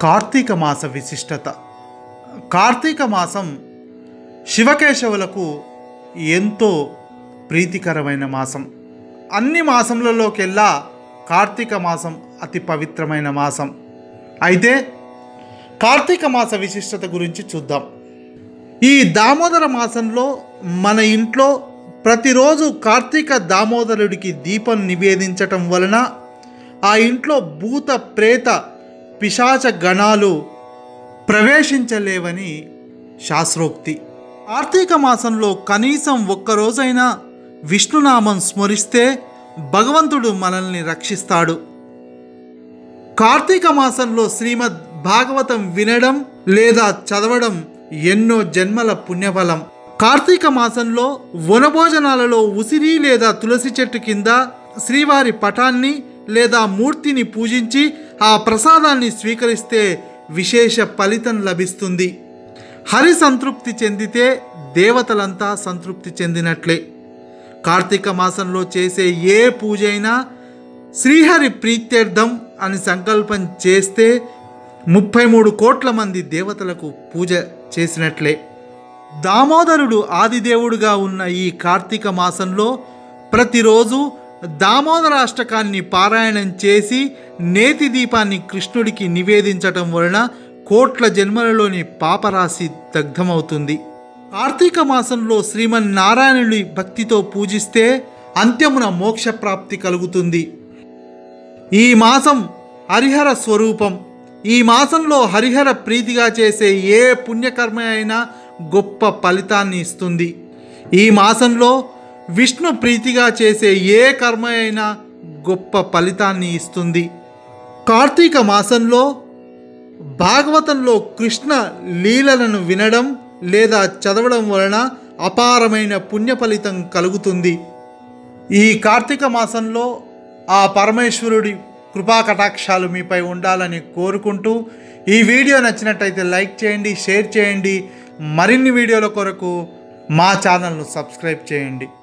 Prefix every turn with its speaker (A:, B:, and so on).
A: కార్తీక మాస విశిష్టత కార్తీక మాసం శివకేశవులకు ఎంతో ప్రీతికరమైన మాసం అన్ని మాసములలోకెల్లా కార్తీక మాసం అతి పవిత్రమైన మాసం అయితే కార్తీక మాస విశిష్టత గురించి చూద్దాం ఈ దామోదర మాసంలో మన ఇంట్లో ప్రతిరోజు కార్తీక దామోదరుడికి దీపం నివేదించటం వలన ఆ ఇంట్లో భూత ప్రేత పిశాచ గణాలు ప్రవేశించలేవని శాస్త్రోక్తి కార్తీక మాసంలో కనీసం ఒక్కరోజైనా విష్ణునామం స్మరిస్తే భగవంతుడు మనల్ని రక్షిస్తాడు కార్తీక మాసంలో శ్రీమద్ భాగవతం వినడం లేదా చదవడం ఎన్నో జన్మల పుణ్యఫలం కార్తీక మాసంలో వనభోజనాలలో ఉసిరి లేదా తులసి చెట్టు కింద శ్రీవారి పటాన్ని లేదా మూర్తిని పూజించి ఆ ప్రసాదాన్ని స్వీకరిస్తే విశేష ఫలితం లభిస్తుంది హరి సంతృప్తి చెందితే దేవతలంతా సంతృప్తి చెందినట్లే కార్తీక మాసంలో చేసే ఏ పూజ అయినా శ్రీహరి ప్రీత్యర్థం అని సంకల్పం చేస్తే ముప్పై మూడు కోట్ల మంది దేవతలకు పూజ చేసినట్లే దామోదరుడు ఆదిదేవుడుగా ఉన్న ఈ కార్తీక మాసంలో ప్రతిరోజు దామోదరాష్టకాన్ని పారాయణం చేసి నేతి దీపాన్ని కృష్ణుడికి నివేదించటం వలన కోట్ల జన్మలలోని పాపరాశి దగ్ధమవుతుంది కార్తీక మాసంలో శ్రీమన్నారాయణుడి భక్తితో పూజిస్తే అంత్యమున మోక్ష ప్రాప్తి కలుగుతుంది ఈ మాసం హరిహర స్వరూపం ఈ మాసంలో హరిహర ప్రీతిగా చేసే ఏ పుణ్యకర్మ అయినా గొప్ప ఫలితాన్ని ఇస్తుంది ఈ మాసంలో విష్ణు ప్రీతిగా చేసే ఏ కర్మ అయినా గొప్ప ఫలితాన్ని ఇస్తుంది కార్తీక మాసంలో భాగవతంలో కృష్ణ లీలలను వినడం లేదా చదవడం వలన అపారమైన పుణ్య ఫలితం కలుగుతుంది ఈ కార్తీక మాసంలో ఆ పరమేశ్వరుడి కృపా కటాక్షాలు మీపై ఉండాలని కోరుకుంటూ ఈ వీడియో నచ్చినట్టయితే లైక్ చేయండి షేర్ చేయండి మరిన్ని వీడియోల కొరకు మా ఛానల్ను సబ్స్క్రైబ్ చేయండి